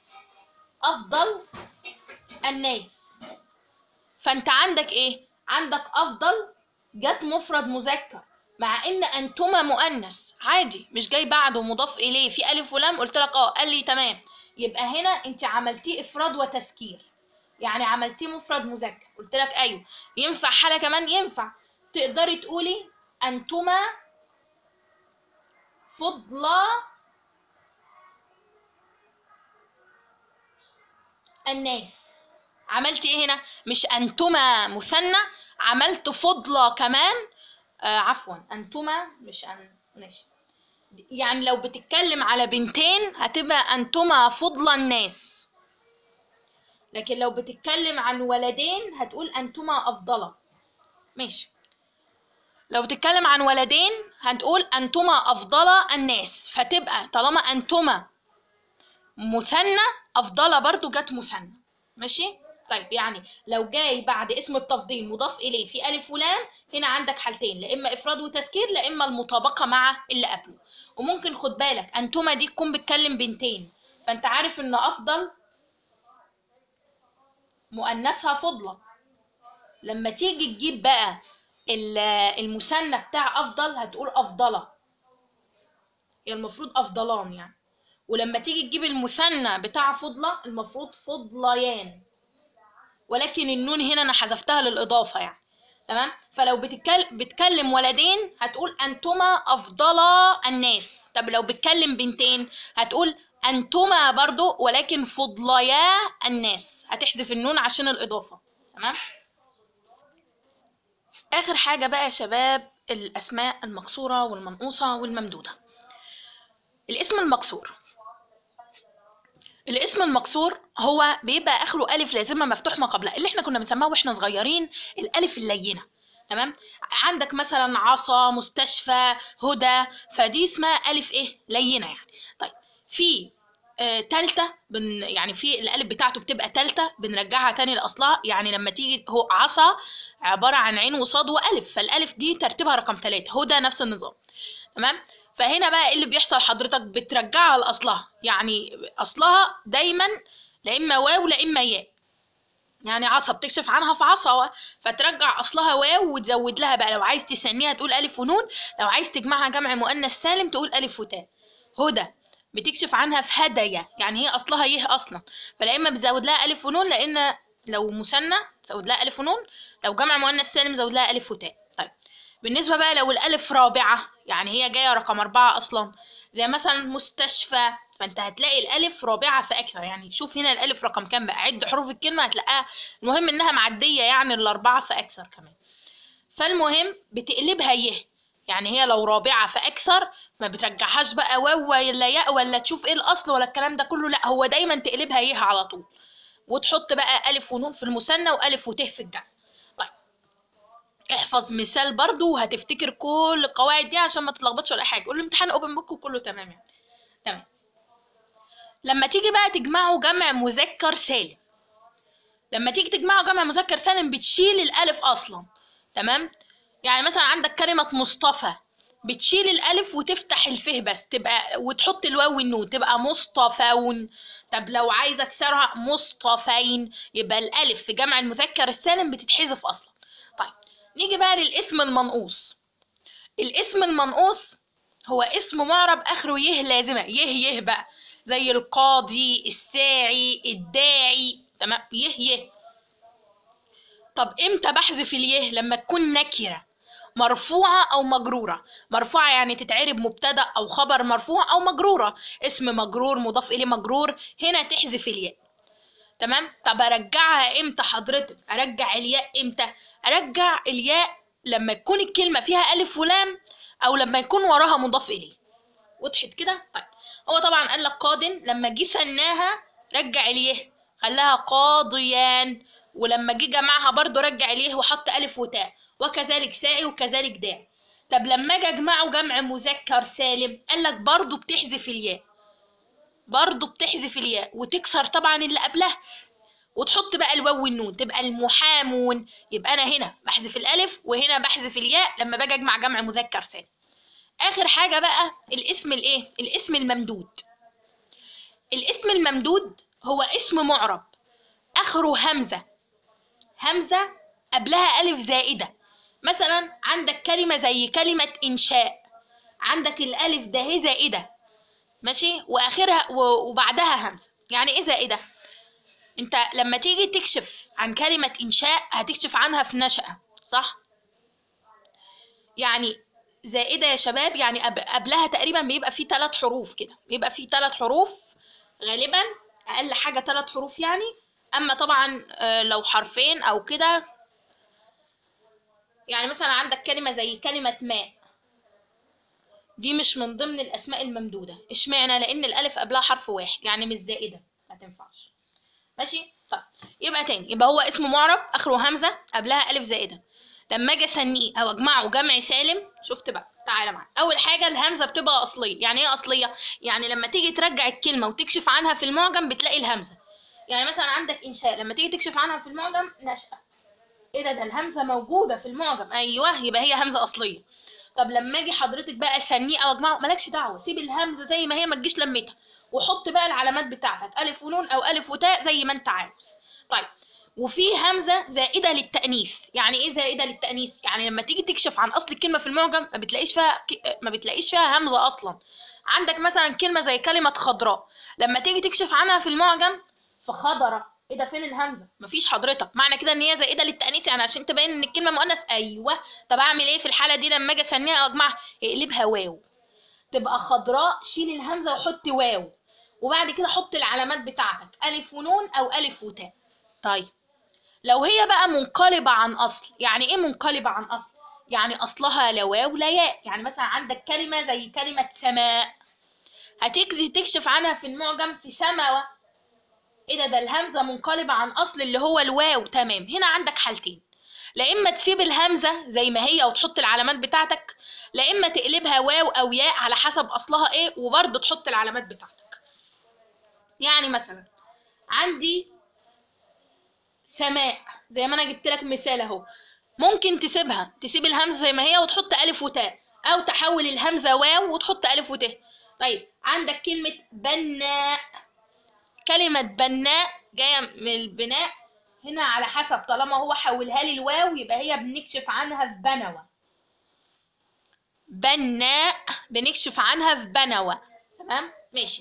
أفضل الناس فأنت عندك إيه؟ عندك أفضل جت مفرد مذكر مع ان انتما مؤنث عادي مش جاي بعده مضاف اليه في الف ولام قلت لك اه قال لي تمام يبقى هنا انت عملتيه افراد وتذكير يعني عملتيه مفرد مذكر قلت لك ايوه ينفع حاله كمان ينفع تقدري تقولي انتما فضلا الناس عملت ايه هنا مش انتما مثنى عملت فضلة كمان آه عفوا انتما مش ان ماشي يعني لو بتتكلم على بنتين هتبقى انتما فضل الناس لكن لو بتتكلم عن ولدين هتقول انتما افضل ماشي لو بتتكلم عن ولدين هتقول انتما افضل الناس فتبقى طالما انتما مثنى افضل برضو جت مثنى ماشي طيب يعني لو جاي بعد اسم التفضيل مضاف اليه في الف ولام هنا عندك حالتين لا اما افراد وتذكير لا اما المطابقه مع اللي قبله وممكن خد بالك انتما دي تكون بتكلم بنتين فانت عارف ان افضل مؤنثها فضله لما تيجي تجيب بقى المثنى بتاع افضل هتقول افضله هي المفروض افضلان يعني ولما تيجي تجيب المثنى بتاع فضله المفروض فضليان ولكن النون هنا انا حذفتها للاضافه يعني تمام فلو بتتكلم بتكلم ولدين هتقول انتما افضل الناس طب لو بتكلم بنتين هتقول انتما برضو ولكن فضليا الناس هتحذف النون عشان الاضافه تمام اخر حاجه بقى يا شباب الاسماء المكسوره والمنقوصه والممدوده الاسم المكسور الاسم المكسور هو بيبقى اخره الف لازمه مفتوح ما قبلها اللي احنا كنا بنسماه واحنا صغيرين الالف اللينه تمام عندك مثلا عصا مستشفى هدى فدي اسمها الف ايه لينه يعني طيب في آه تالتة بن يعني في الالف بتاعته بتبقى تالتة بنرجعها تاني لاصلها يعني لما تيجي هو عصا عباره عن عين وصاد والف فالالف دي ترتيبها رقم تلاتة هدى نفس النظام تمام فهنا بقى ايه اللي بيحصل حضرتك بترجعها لاصلها يعني اصلها دايما لا اما واو لا اما ياء يعني عصا بتكشف عنها في عصا فترجع اصلها واو وتزود لها بقى لو عايز تسنيها تقول الف ونون لو عايز تجمعها جمع مؤنث سالم تقول الف وتاء هدى بتكشف عنها في هدايا يعني هي اصلها يه اصلا فلا اما بتزود لها الف ونون لان لو مثنى تزود لها الف ونون لو جمع مؤنث سالم زود لها الف وتاء طيب بالنسبه بقى لو الالف رابعه يعني هي جايه رقم أربعة اصلا زي مثلا مستشفى فانت هتلاقي الالف رابعه فاكثر يعني شوف هنا الالف رقم كام بقى عد حروف الكلمه هتلاقيها المهم انها معديه يعني الاربعه فاكثر كمان فالمهم بتقلبها يه يعني هي لو رابعه فاكثر ما بترجعهاش بقى واو ولا ياء ولا تشوف ايه الاصل ولا الكلام ده كله لا هو دايما تقلبها يه على طول وتحط بقى الف ونون في المثنى والف وت في الجمع طيب احفظ مثال برضو وهتفتكر كل القواعد دي عشان ما تتلخبطش ولا حاجه قول الامتحان اوبن بوك وكله تمام يعني تمام لما تيجي بقى تجمعوا جمع مذكر سالم لما تيجي تجمعوا جمع مذكر سالم بتشيل الالف اصلا تمام يعني مثلا عندك كلمة مصطفى بتشيل الالف وتفتح الفه بس تبقى وتحط الواو والنون تبقى مصطفون طب لو عايزه اكسرها مصطفين يبقى الالف في جمع المذكر السالم بتتحذف اصلا طيب نيجي بقى للاسم المنقوص الاسم المنقوص هو اسم معرب اخره يه لازمه يه يه بقى زي القاضي الساعي الداعي تمام يه يه طب امتى بحذف اليه لما تكون نكره مرفوعة أو مجرورة مرفوعة يعني تتعرب مبتدأ أو خبر مرفوع أو مجرورة اسم مجرور مضاف إليه مجرور هنا تحذف الياء تمام طب أرجعها إمتى حضرتك أرجع الياء إمتى أرجع الياء لما تكون الكلمة فيها ألف ولام أو لما يكون وراها مضاف إليه وضحت كده طيب هو طبعا قال لك قادن لما جه ثناها رجع اليه خلاها قاضيان ولما جه جمعها برضو رجع اليه وحط الف وتاء وكذلك ساعي وكذلك داعي طب لما اجي اجمعه جمع مذكر سالم قال لك برضو بتحذف الياء برضو بتحذف الياء وتكسر طبعا اللي قبلها وتحط بقى الواو والنون تبقى المحامون يبقى انا هنا بحذف الالف وهنا بحذف الياء لما باجي اجمع جمع مذكر سالم اخر حاجه بقى الاسم الايه الاسم الممدود الاسم الممدود هو اسم معرب اخره همزه همزه قبلها الف زائده مثلا عندك كلمه زي كلمه انشاء عندك الالف ده هي زائده ماشي واخرها وبعدها همزه يعني ايه زائده انت لما تيجي تكشف عن كلمه انشاء هتكشف عنها في نشأة صح يعني زائدة يا شباب يعني قبلها تقريبا بيبقى فيه ثلاث حروف كده بيبقى فيه ثلاث حروف غالبا أقل حاجة ثلاث حروف يعني أما طبعا لو حرفين أو كده يعني مثلا عندك كلمة زي كلمة ماء دي مش من ضمن الأسماء الممدودة اشمعنى لأن الألف قبلها حرف واحد يعني مش زائدة ما تنفعش ماشي طيب يبقى تاني يبقى هو اسمه معرب آخره همزة قبلها ألف زائدة لما اجي اسنيه او اجمعه جمع سالم شفت بقى تعالى معايا اول حاجه الهمزه بتبقى اصليه يعني ايه اصليه يعني لما تيجي ترجع الكلمه وتكشف عنها في المعجم بتلاقي الهمزه يعني مثلا عندك انشاء لما تيجي تكشف عنها في المعجم نشأة ايه ده ده الهمزه موجوده في المعجم ايوه يبقى هي همزه اصليه طب لما اجي حضرتك بقى اسنيه او اجمعه مالكش دعوه سيب الهمزه زي ما هي ما تجيش لمتها وحط بقى العلامات بتاعتك الف ونون او الف وتاء زي ما انت عاوز طيب وفي همزه زائده للتانيث يعني ايه زائده للتانيث يعني لما تيجي تكشف عن اصل الكلمه في المعجم ما بتلاقيش فيها ك... ما بتلاقيش فيها همزه اصلا عندك مثلا كلمه زي كلمه خضراء لما تيجي تكشف عنها في المعجم فخضره ايه ده فين الهمزه مفيش حضرتك معنى كده ان هي زائده للتانيث يعني عشان تبين ان الكلمه مؤنث ايوه طب اعمل ايه في الحاله دي لما اجي اسميها او اجمعها اقلبها واو تبقى خضراء شيل الهمزه وحط واو وبعد كده حط العلامات بتاعتك الف ونون او الف وتاء طيب لو هي بقى منقلبة عن أصل يعني إيه منقلبة عن أصل؟ يعني أصلها لا واو لا ياء يعني مثلا عندك كلمة زي كلمة سماء هتيجي تكشف عنها في المعجم في سماوة ايه ده ده الهمزة منقلبة عن أصل اللي هو الواو تمام هنا عندك حالتين لا إما تسيب الهمزة زي ما هي وتحط العلامات بتاعتك لا إما تقلبها واو أو ياء على حسب أصلها إيه وبرضه تحط العلامات بتاعتك يعني مثلا عندي سماء زي ما أنا جبت لك مثال أهو ممكن تسيبها تسيب الهمزة زي ما هي وتحط ألف وتاء أو تحول الهمزة واو وتحط ألف وتاء طيب عندك كلمة بناء كلمة بناء جاية من البناء هنا على حسب طالما هو حولها لي الواو يبقى هي بنكشف عنها في بنوة بناء بنكشف عنها في بنوة تمام ماشي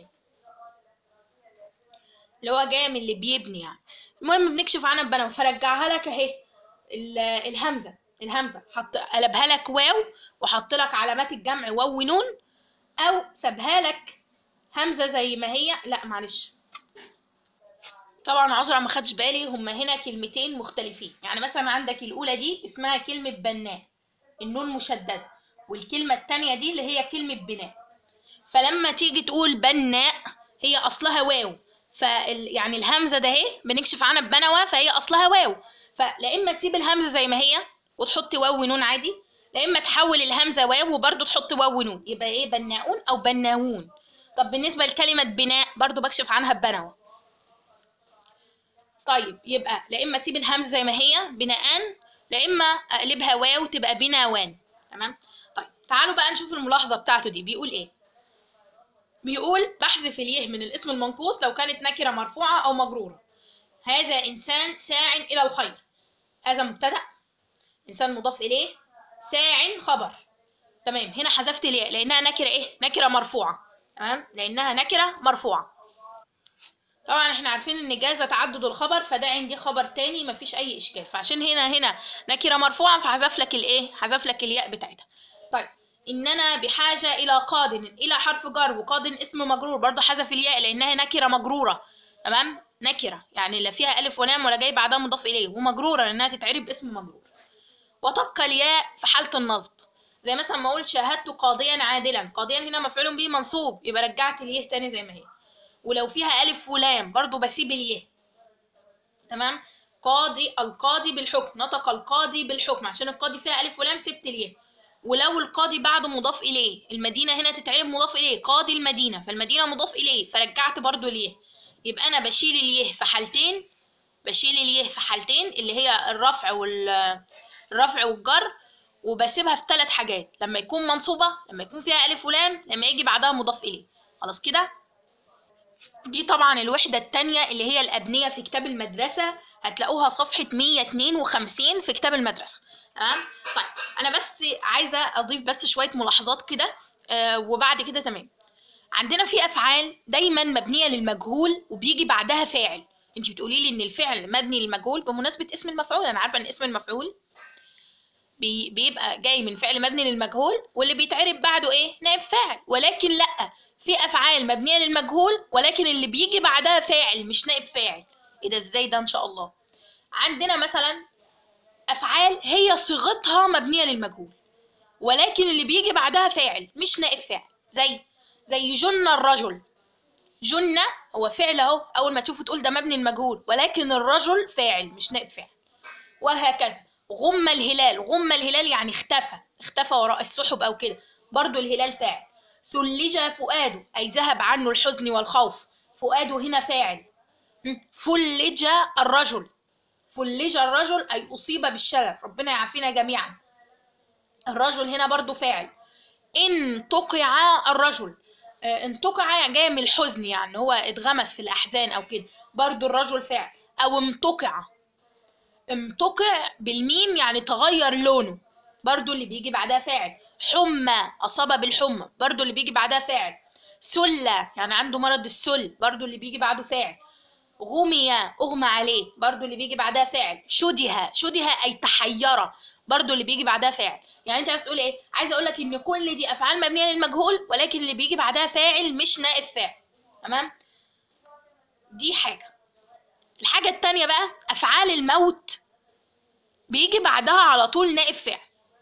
اللي هو جاي من اللي بيبني يعني المهم بنكشف عنها في بنوة فرجعها لك اهي ال- الهمزة الهمزة حط قلبها لك واو وحط لك علامات الجمع واو ونون او سابها لك همزة زي ما هي لا معلش طبعا عذرا ما خدش بالي هما هنا كلمتين مختلفين يعني مثلا عندك الاولى دي اسمها كلمة بناء النون مشددة والكلمة التانية دي اللي هي كلمة بناء فلما تيجي تقول بناء هي اصلها واو فال يعني الهمزة ده اهي بنكشف عنها ببنوة فهي اصلها واو فلا اما تسيب الهمزة زي ما هي وتحط واو ونون عادي لا اما تحول الهمزة واو وبرضه تحط واو ونون يبقى ايه بناؤون او بناوون طب بالنسبة لكلمة بناء برضه بكشف عنها ببنوة طيب يبقى لا اما اسيب الهمزه زي ما هي بناءان لا اما اقلبها واو تبقى بناوان تمام طيب تعالوا بقى نشوف الملاحظه بتاعته دي بيقول ايه بيقول بحذف اليه من الاسم المنقوص لو كانت نكره مرفوعه او مجروره هذا انسان ساع الى الخير هذا مبتدا انسان مضاف اليه ساع خبر تمام هنا حذفت الياء لانها نكره ايه نكره مرفوعه تمام لانها نكره مرفوعه طبعا احنا عارفين ان جاز تعدد الخبر فده عندي خبر تاني مفيش اي اشكال فعشان هنا هنا نكره مرفوعه فحذف لك الايه حذف لك الياء بتاعتها طيب اننا بحاجه الى قاد الى حرف جر وقاد اسم مجرور برضه حذف الياء لانها نكره مجروره تمام نكره يعني لا فيها الف ولام ولا جاي بعدها مضاف اليه ومجروره لانها تتعرب باسم مجرور وتبقى الياء في حاله النصب زي مثلا ما اقول شاهدت قاضيا عادلا قاضيا هنا مفعول به منصوب يبقى رجعت اليه تاني زي ما هي ولو فيها ألف ولام برضو بسيب اليه تمام قاضي القاضي بالحكم نطق القاضي بالحكم عشان القاضي فيها ألف ولام سبت اليه ولو القاضي بعده مضاف إليه المدينة هنا تتعرب مضاف إليه قاضي المدينة فالمدينة مضاف إليه فرجعت برضو اليه يبقى أنا بشيل اليه في حالتين بشيل اليه في حالتين اللي هي الرفع وال الرفع والجر وبسيبها في ثلاث حاجات لما يكون منصوبة لما يكون فيها ألف ولام لما يجي بعدها مضاف إليه خلاص كده دي طبعا الوحدة التانية اللي هي الأبنية في كتاب المدرسة هتلاقوها صفحة 152 في كتاب المدرسة تمام طيب أنا بس عايزة أضيف بس شوية ملاحظات كده آه وبعد كده تمام عندنا في أفعال دايما مبنية للمجهول وبيجي بعدها فاعل انت بتقولي لي ان الفعل مبني للمجهول بمناسبة اسم المفعول انا عارفة ان اسم المفعول بي بيبقى جاي من فعل مبني للمجهول واللي بيتعرب بعده ايه نائب فاعل ولكن لا في افعال مبنيه للمجهول ولكن اللي بيجي بعدها فاعل مش نائب فاعل ايه ده ازاي ده ان شاء الله عندنا مثلا افعال هي صيغتها مبنيه للمجهول ولكن اللي بيجي بعدها فاعل مش نائب فاعل زي زي جن الرجل جن هو فعل اهو اول ما تشوفه تقول ده مبني المجهول ولكن الرجل فاعل مش نائب فاعل وهكذا غم الهلال غم الهلال يعني اختفى اختفى وراء السحب او كده برضو الهلال فاعل ثلج فؤاده أي ذهب عنه الحزن والخوف فؤاده هنا فاعل فلج الرجل فلج الرجل أي أصيب بالشلل ربنا يعافينا جميعا الرجل هنا برضو فاعل إن تقع الرجل إن تقع جاي من الحزن يعني هو اتغمس في الأحزان أو كده برضو الرجل فاعل أو امتقع امتقع بالميم يعني تغير لونه برضو اللي بيجي بعدها فاعل حمى أصاب بالحمى برضو اللي بيجي بعدها فاعل سلة يعني عنده مرض السل برضو اللي بيجي بعده فاعل غمي أغمى عليه برضو اللي بيجي بعدها فاعل شدها شدها أي تحيرة برضو اللي بيجي بعدها فاعل يعني انت عايز تقول ايه عايز اقول لك ان كل دي افعال مبنيه للمجهول ولكن اللي بيجي بعدها فاعل مش نائب فاعل تمام دي حاجه الحاجة التانية بقى أفعال الموت بيجي بعدها على طول نائب فعل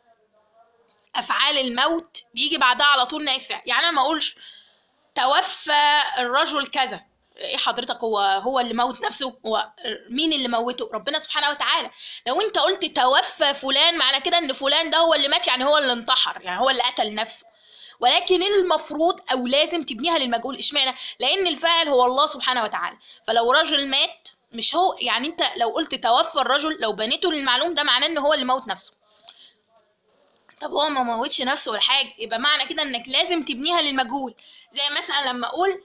أفعال الموت بيجي بعدها على طول نائب فعل يعني أنا ما أقولش توفى الرجل كذا ايه حضرتك هو هو اللي موت نفسه هو مين اللي موته ربنا سبحانه وتعالى لو انت قلت توفى فلان معنى كده ان فلان ده هو اللي مات يعني هو اللي انتحر يعني هو اللي قتل نفسه ولكن المفروض او لازم تبنيها للمجهول اشمعنى لان الفاعل هو الله سبحانه وتعالى فلو رجل مات مش هو يعني انت لو قلت توفى الرجل لو بنيته للمعلوم ده معناه ان هو اللي موت نفسه طب هو ما موتش نفسه ولا حاجه يبقى معنى كده انك لازم تبنيها للمجهول زي مثلا لما اقول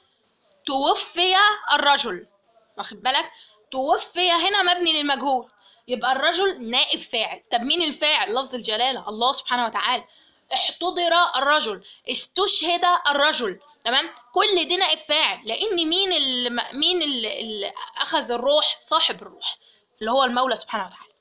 توفي الرجل واخد بالك توفي هنا مبني للمجهول يبقى الرجل نائب فاعل طب مين الفاعل لفظ الجلاله الله سبحانه وتعالى احتضر الرجل استشهد الرجل تمام كل دي نائب فاعل لان مين اللي مين اللي, اللي اخذ الروح صاحب الروح اللي هو المولى سبحانه وتعالى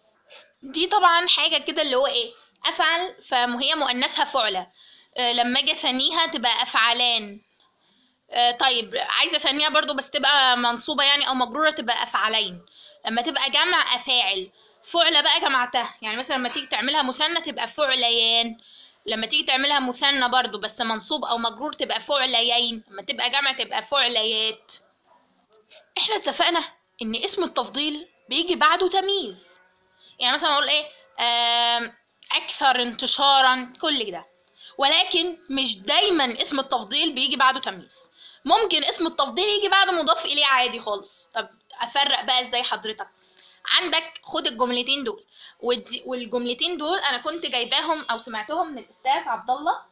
دي طبعا حاجه كده اللي هو ايه افعل فهي مؤنثها فعلة آه لما اجي اثنيها تبقى افعلان آه طيب عايزه اثنيها برضو بس تبقى منصوبه يعني او مجروره تبقى افعلين لما تبقى جمع افاعل فعلة بقى جمعتها يعني مثلا لما تيجي تعملها مثنى تبقى فعليان لما تيجي تعملها مثنى برضو بس منصوب او مجرور تبقى فعليين لما تبقى جمع تبقى فعليات احنا اتفقنا ان اسم التفضيل بيجي بعده تمييز يعني مثلا اقول ايه آه اكثر انتشارا كل كده ولكن مش دايما اسم التفضيل بيجي بعده تمييز ممكن اسم التفضيل يجي بعده مضاف اليه عادي خالص طب افرق بقى ازاي حضرتك عندك خد الجملتين دول والجملتين دول انا كنت جايباهم او سمعتهم من الاستاذ عبد الله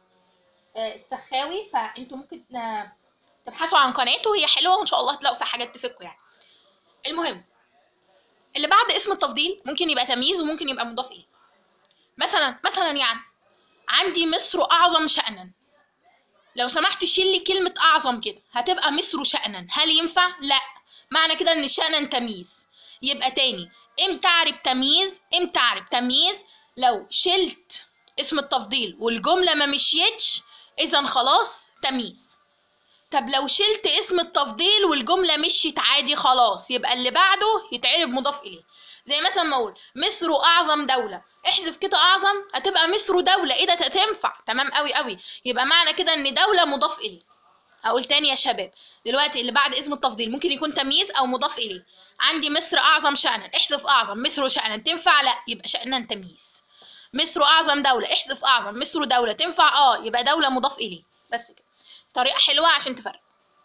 السخاوي فانتوا ممكن تبحثوا عن قناته هي حلوه وان شاء الله هتلاقوا فيها حاجات تفيدكم يعني المهم اللي بعد اسم التفضيل ممكن يبقى تمييز وممكن يبقى مضاف اليه مثلا مثلا يعني عندي مصر اعظم شأنا لو سمحت شيل لي كلمة أعظم كده هتبقى مصر شأنا هل ينفع؟ لا معنى كده إن شأنا تمييز يبقى تاني امتى اعرف تمييز امتى اعرف تمييز لو شلت اسم التفضيل والجملة ما مشيتش إذا خلاص تمييز طب لو شلت اسم التفضيل والجملة مشيت عادي خلاص يبقى اللي بعده يتعرب مضاف إليه زي مثلا ما اقول مصر اعظم دوله احذف كده اعظم هتبقى مصر دوله ايه ده تنفع تمام قوي قوي يبقى معنى كده ان دوله مضاف اليه هقول تاني يا شباب دلوقتي اللي بعد اسم التفضيل ممكن يكون تمييز او مضاف اليه عندي مصر اعظم شأنا احذف اعظم مصر شأنا تنفع لا يبقى شأنا تمييز مصر اعظم دوله احذف اعظم مصر دوله تنفع اه يبقى دوله مضاف اليه بس كده طريقه حلوه عشان تفرق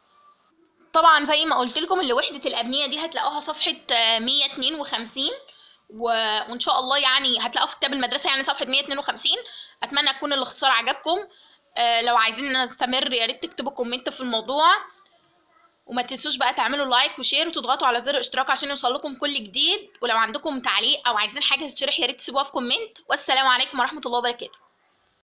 طبعا زي ما قلت لكم اللي وحده الابنيه دي هتلاقوها صفحه 152 و... وان شاء الله يعني هتلاقوها في كتاب المدرسه يعني صفحه 152 اتمنى يكون الاختصار عجبكم آه لو عايزين نستمر يا ريت تكتبوا كومنت في الموضوع وما تنسوش بقى تعملوا لايك وشير وتضغطوا على زر الاشتراك عشان يوصل لكم كل جديد ولو عندكم تعليق او عايزين حاجه تتشرح يا ريت تسيبوها في كومنت والسلام عليكم ورحمه الله وبركاته